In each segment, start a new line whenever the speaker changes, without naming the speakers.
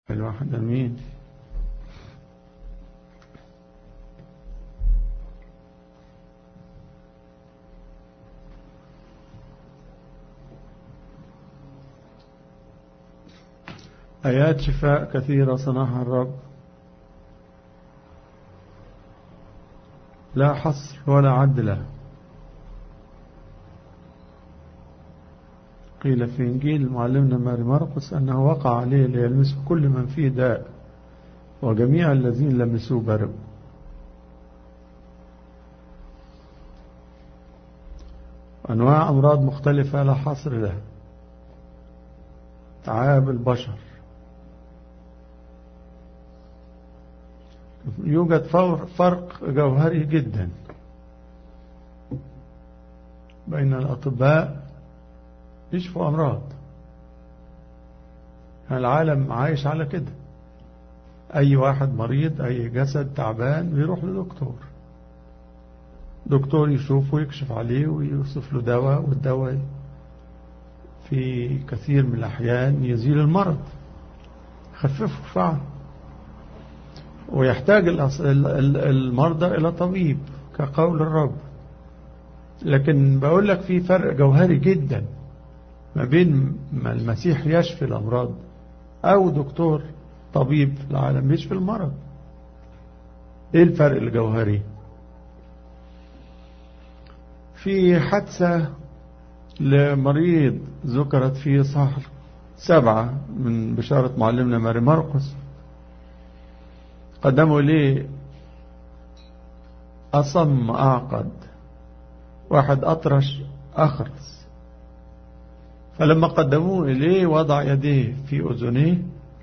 الواحد أمين آيات شفاء كثيرة صنعها الرب لا حصر ولا عد له قيل في إنجيل معلمنا ماري مرقس أنه وقع عليه ليلمسه كل من فيه داء وجميع الذين لمسوه برئوا أنواع أمراض مختلفة لا حصر لها تعاب البشر يوجد فرق جوهري جدا بين الأطباء يشفوا أمراض العالم عايش على كده أي واحد مريض أي جسد تعبان بيروح لدكتور دكتور يشوفه ويكشف عليه ويوصف له دواء والدواء في كثير من الأحيان يزيل المرض خففه فعلا ويحتاج المرضى إلى طبيب كقول الرب لكن بقول لك في فرق جوهري جدا ما بين ما المسيح يشفي الأمراض أو دكتور طبيب في العالم يشفي المرض إيه الفرق الجوهري في حادثة لمريض ذكرت في صح سبعة من بشارة معلمنا ماري مرقس قدموا إليه أصم أعقد واحد أطرش أخرس فلما قدموه إليه وضع يديه في أذنيه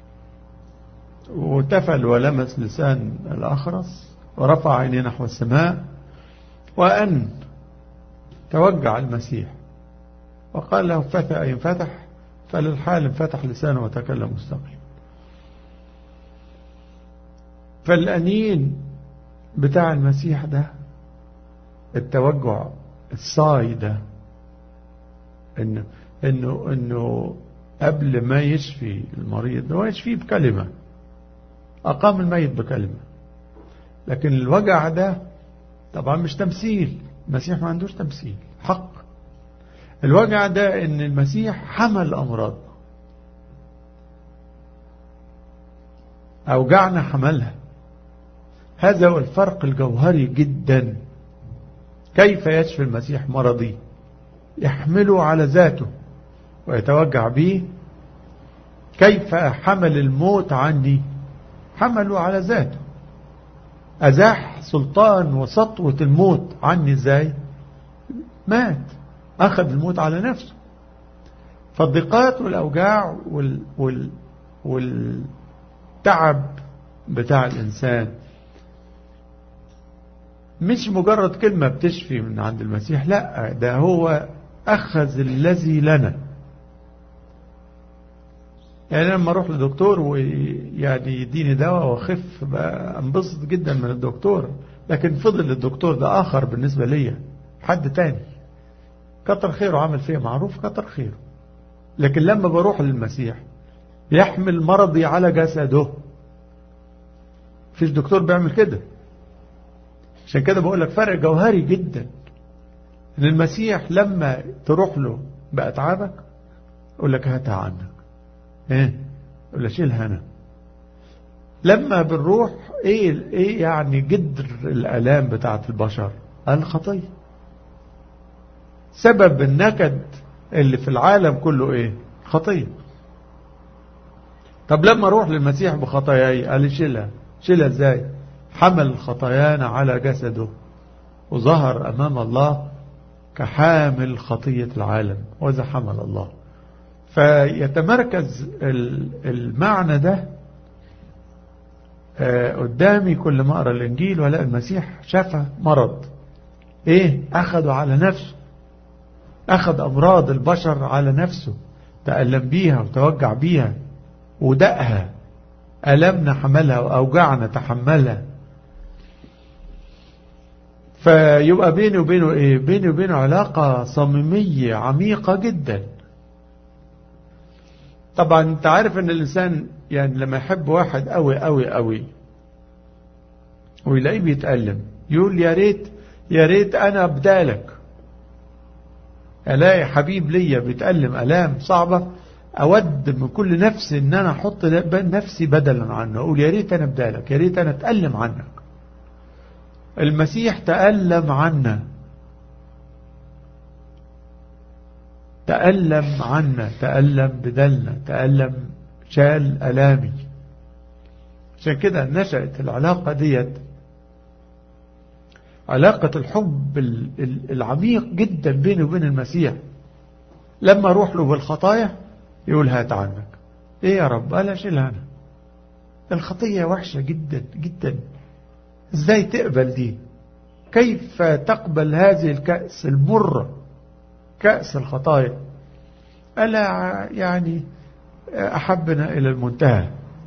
وتفل ولمس لسان الأخرس ورفع عينيه نحو السماء وأن توجع المسيح وقال له فتح أي انفتح فللحال انفتح لسانه وتكلم مستقيم فالأنين بتاع المسيح ده التوجع الصاي ده انه انه انه قبل ما يشفي المريض هو يشفيه بكلمة أقام الميت بكلمة لكن الوجع ده طبعا مش تمثيل المسيح ما عندوش تمثيل حق الوجع ده ان المسيح حمل أمراض أوجعنا حملها هذا هو الفرق الجوهري جدا كيف يشفي المسيح مرضي يحمله على ذاته ويتوجع به كيف حمل الموت عني حمله على ذاته أزاح سلطان وسطوة الموت عني ازاي مات أخذ الموت على نفسه فالضيقات والأوجاع وال وال والتعب بتاع الإنسان مش مجرد كلمة بتشفي من عند المسيح لا ده هو أخذ الذي لنا يعني لما أروح لدكتور ويعني يديني دواء وأخف انبسط جدا من الدكتور لكن فضل الدكتور ده آخر بالنسبة ليا حد تاني كتر خيره عمل فيها معروف كتر خيره لكن لما بروح للمسيح يحمل مرضي على جسده فيش دكتور بيعمل كده عشان كده بقول لك فرق جوهري جدا ان المسيح لما تروح له بأتعابك يقول لك هاتها عنك ايه يقول لك شيلها انا لما بنروح ايه ايه يعني جدر الالام بتاعت البشر الخطيه سبب النكد اللي في العالم كله ايه خطيه طب لما اروح للمسيح بخطاياي قال لي شيلها شيلها ازاي حمل خطايانا على جسده وظهر أمام الله كحامل خطية العالم وإذا حمل الله فيتمركز المعنى ده قدامي كل ما أقرأ الإنجيل ولا المسيح شفى مرض إيه أخذوا على نفسه أخذ أمراض البشر على نفسه تألم بيها وتوجع بيها ودقها ألمنا حملها وأوجعنا تحملها فيبقى بيني وبينه ايه بيني وبينه علاقة صميمية عميقة جدا طبعا انت عارف ان الانسان يعني لما يحب واحد قوي قوي قوي ويلاقيه بيتألم يقول يا ريت يا ريت انا بدالك الاقي حبيب ليا بيتألم الام صعبة اود من كل نفسي ان انا احط نفسي بدلا عنه اقول يا ريت انا بدالك يا ريت انا اتألم عنك المسيح تألم عنا تألم عنا تألم بدلنا تألم شال ألامي عشان كده نشأت العلاقة ديت علاقة الحب العميق جدا بيني وبين المسيح لما اروح له بالخطايا يقول هات عنك ايه يا رب قال اشيلها انا الخطية وحشة جدا جدا ازاي تقبل دي كيف تقبل هذه الكأس المرة كأس الخطايا ألا يعني أحبنا إلى المنتهى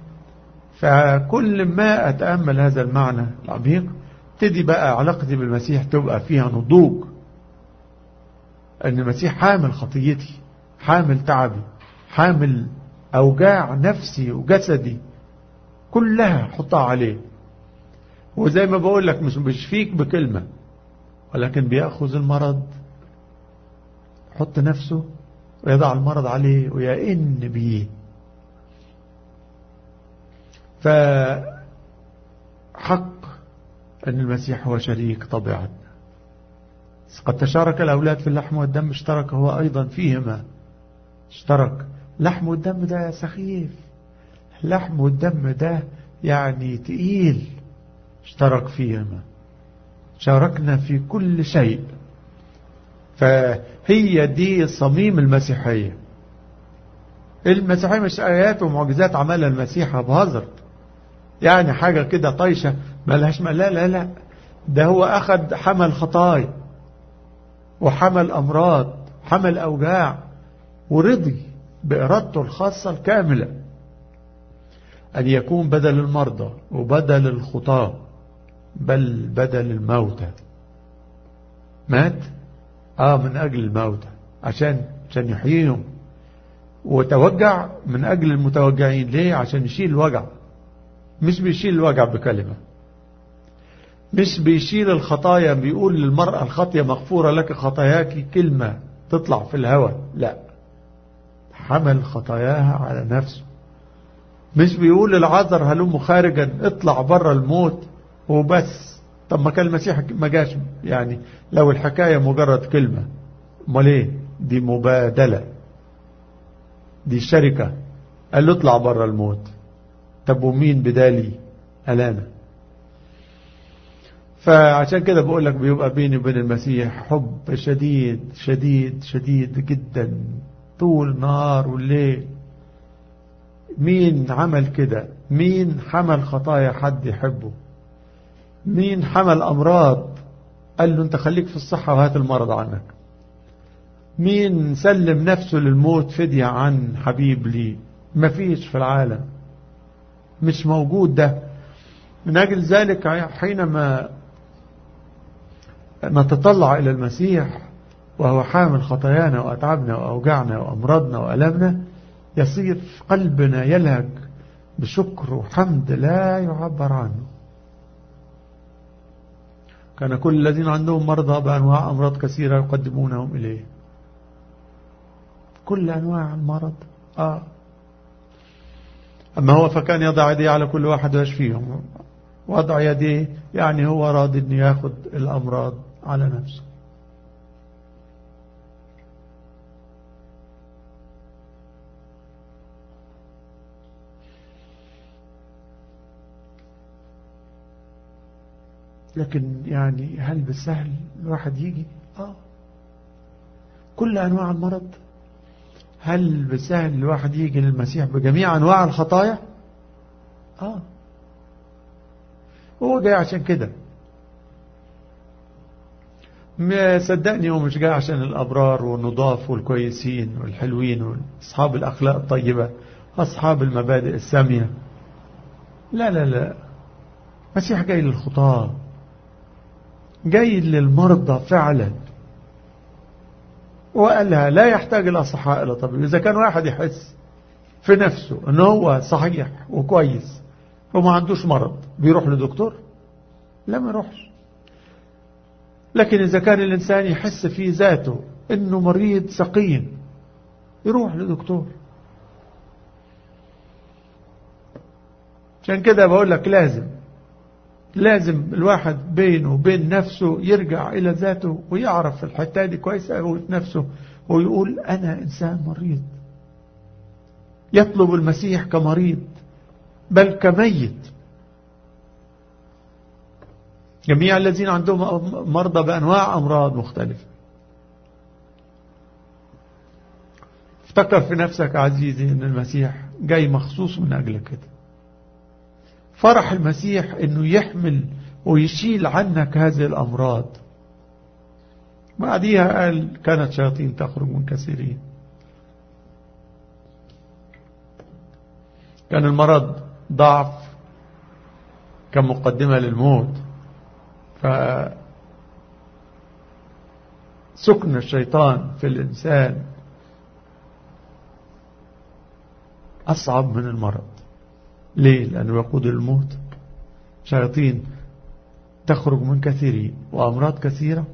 فكل ما أتأمل هذا المعنى العميق تدي بقى علاقتي بالمسيح تبقى فيها نضوج أن المسيح حامل خطيتي حامل تعبي حامل أوجاع نفسي وجسدي كلها حطها عليه وزي ما بقول لك مش بيشفيك بكلمة ولكن بيأخذ المرض حط نفسه ويضع المرض عليه ويئن به فحق أن المسيح هو شريك طبيعتنا قد تشارك الأولاد في اللحم والدم اشترك هو أيضا فيهما اشترك لحم والدم ده سخيف اللحم والدم ده يعني تقيل اشترك فيهما شاركنا في كل شيء فهي دي صميم المسيحية المسيحية مش آيات ومعجزات عملها المسيح بهزر يعني حاجة كده طيشة ملهاش لا لا لا ده هو أخذ حمل خطايا وحمل أمراض حمل أوجاع ورضي بإرادته الخاصة الكاملة أن يكون بدل المرضى وبدل الخطاة بل بدل الموتى مات آه من أجل الموتى عشان عشان يحييهم وتوجع من أجل المتوجعين ليه عشان يشيل الوجع مش بيشيل الوجع بكلمة مش بيشيل الخطايا بيقول للمرأة الخطية مغفورة لك خطاياك كلمة تطلع في الهواء لا حمل خطاياها على نفسه مش بيقول للعذر هلم خارجا اطلع بره الموت وبس طب ما كان المسيح ما جاش يعني لو الحكاية مجرد كلمة امال ايه دي مبادلة دي شركة قال له اطلع بره الموت طب ومين بدالي ألانا فعشان كده بقول لك بيبقى بيني وبين المسيح حب شديد شديد شديد جدا طول نهار والليل مين عمل كده مين حمل خطايا حد يحبه مين حمل أمراض قال له انت خليك في الصحة وهات المرض عنك مين سلم نفسه للموت فدية عن حبيب لي مفيش في العالم مش موجود ده من أجل ذلك حينما نتطلع إلى المسيح وهو حامل خطايانا وأتعبنا وأوجعنا وأمراضنا وألمنا يصير قلبنا يلهج بشكر وحمد لا يعبر عنه كان كل الذين عندهم مرضى بأنواع أمراض كثيرة يقدمونهم إليه كل أنواع المرض آه أما هو فكان يضع يديه على كل واحد ويشفيهم وضع يديه يعني هو راضي أن ياخذ الأمراض على نفسه لكن يعني هل بالسهل الواحد يجي آه كل أنواع المرض هل بالسهل الواحد يجي للمسيح بجميع أنواع الخطايا آه هو جاي عشان كده صدقني هو مش جاي عشان الأبرار والنضاف والكويسين والحلوين وأصحاب الأخلاق الطيبة أصحاب المبادئ السامية لا لا لا المسيح جاي للخطاة جاي للمرضى فعلا وقالها لا يحتاج الأصحاء إلى طبيب إذا كان واحد يحس في نفسه ان هو صحيح وكويس وما عندوش مرض بيروح لدكتور لا ما يروحش لكن إذا كان الإنسان يحس في ذاته إنه مريض سقيم يروح لدكتور عشان كده بقول لك لازم لازم الواحد بينه وبين نفسه يرجع إلى ذاته ويعرف الحتة دي كويس أوي في نفسه ويقول أنا إنسان مريض يطلب المسيح كمريض بل كميت جميع الذين عندهم مرضى بأنواع أمراض مختلفة افتكر في نفسك عزيزي ان المسيح جاي مخصوص من اجل كده فرح المسيح انه يحمل ويشيل عنك هذه الامراض بعديها قال كانت شياطين تخرج من كثيرين كان المرض ضعف كمقدمة للموت فسكن الشيطان في الإنسان أصعب من المرض ليه؟ لأنه يقود الموت شياطين تخرج من كثيرين وأمراض كثيرة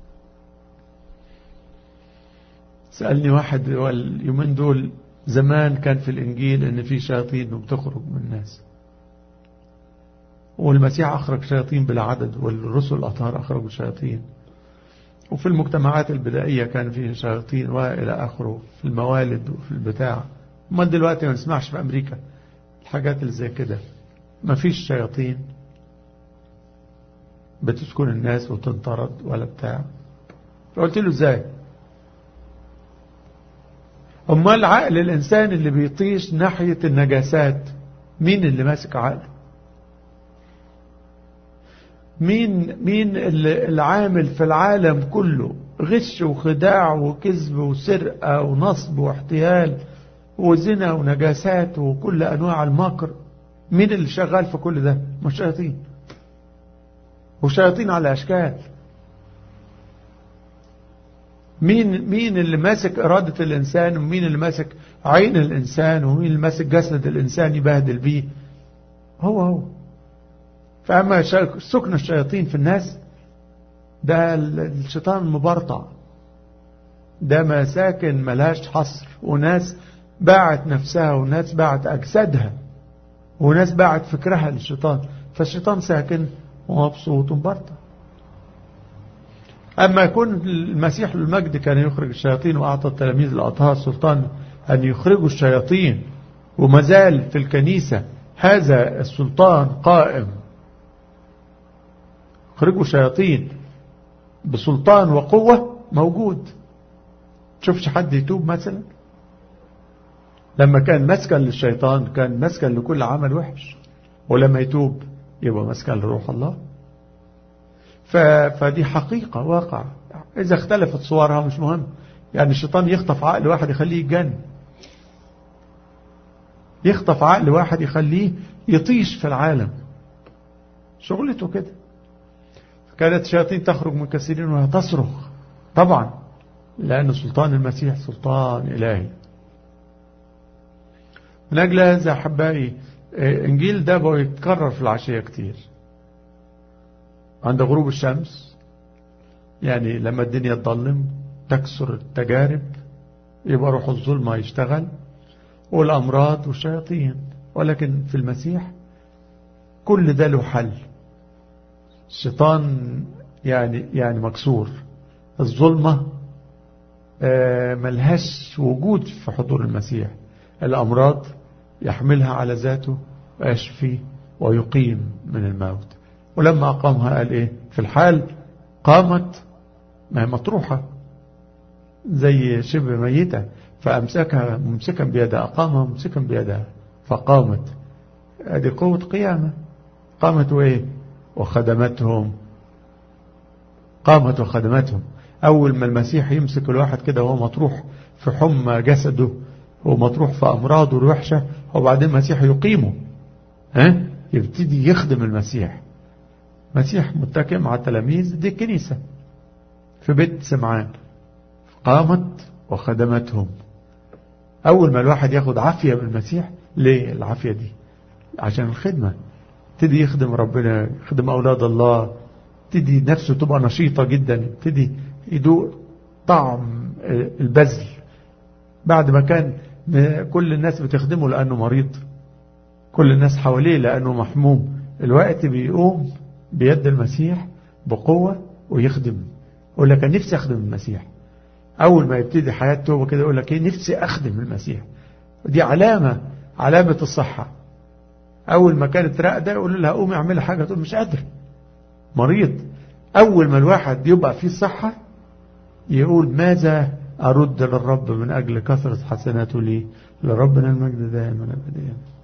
سألني واحد اليومين دول زمان كان في الإنجيل إن في شياطين بتخرج من الناس والمسيح أخرج شياطين بلا عدد والرسل الأطهار أخرجوا شياطين وفي المجتمعات البدائية كان فيه شياطين وإلى آخره في الموالد وفي البتاع ما دلوقتي ما نسمعش في أمريكا الحاجات اللي زي كده ما فيش شياطين بتسكن الناس وتنطرد ولا بتاع فقلت له ازاي امال عقل الانسان اللي بيطيش ناحية النجاسات مين اللي ماسك عقله مين مين العامل في العالم كله غش وخداع وكذب وسرقة ونصب واحتيال وزنا ونجاسات وكل أنواع المكر مين اللي شغال في كل ده مش شياطين وشياطين على أشكال مين مين اللي ماسك إرادة الإنسان ومين اللي ماسك عين الإنسان ومين اللي ماسك جسد الإنسان يبهدل بيه هو هو فأما سكن الشياطين في الناس ده الشيطان المبرطع ده مساكن ملهاش حصر وناس باعت نفسها وناس باعت أجسادها وناس باعت فكرها للشيطان فالشيطان ساكن ومبسوط ومبرطع أما يكون المسيح المجد كان يخرج الشياطين وأعطى التلاميذ الأطهار سلطان أن يخرجوا الشياطين وما زال في الكنيسة هذا السلطان قائم خرجوا شياطين بسلطان وقوة موجود تشوفش حد يتوب مثلا لما كان مسكن للشيطان كان مسكن لكل عمل وحش ولما يتوب يبقى مسكن لروح الله فدي حقيقة واقع إذا اختلفت صورها مش مهم يعني الشيطان يخطف عقل واحد يخليه يتجن يخطف عقل واحد يخليه يطيش في العالم شغلته كده كانت الشياطين تخرج من كثيرين وهي تصرخ طبعا لأن سلطان المسيح سلطان إلهي من أجل هذا أحبائي إنجيل ده بقى يتكرر في العشية كتير عند غروب الشمس يعني لما الدنيا تظلم تكسر التجارب يبقى روح الظلمة يشتغل والأمراض والشياطين ولكن في المسيح كل ده له حل الشيطان يعني يعني مكسور الظلمة ملهاش وجود في حضور المسيح الأمراض يحملها على ذاته ويشفي ويقيم من الموت ولما أقامها قال إيه في الحال قامت ما هي مطروحة زي شبه ميتة فأمسكها ممسكا بيدها أقامها ممسكا بيدها فقامت هذه قوة قيامة قامت وإيه وخدمتهم قامت وخدمتهم أول ما المسيح يمسك الواحد كده وهو مطروح في حمى جسده ومطروح في أمراضه الوحشة وبعدين المسيح يقيمه ها يبتدي يخدم المسيح مسيح متكئ مع التلاميذ دي الكنيسة في بيت سمعان قامت وخدمتهم أول ما الواحد ياخد عافية بالمسيح ليه العافية دي عشان الخدمة ابتدي يخدم ربنا يخدم أولاد الله ابتدي نفسه تبقى نشيطة جدا ابتدي يدوق طعم البذل بعد ما كان كل الناس بتخدمه لأنه مريض كل الناس حواليه لأنه محموم الوقت بيقوم بيد المسيح بقوة ويخدم يقول لك أنا نفسي أخدم المسيح أول ما يبتدي حياة توبة كده يقول لك إيه نفسي أخدم المسيح دي علامة علامة الصحة أول ما كانت راقدة يقول لها قومي اعملي حاجة تقول مش قادر مريض أول ما الواحد يبقى فيه صحة يقول ماذا أرد للرب من أجل كثرة حسناته لي لربنا المجد دائما أبديا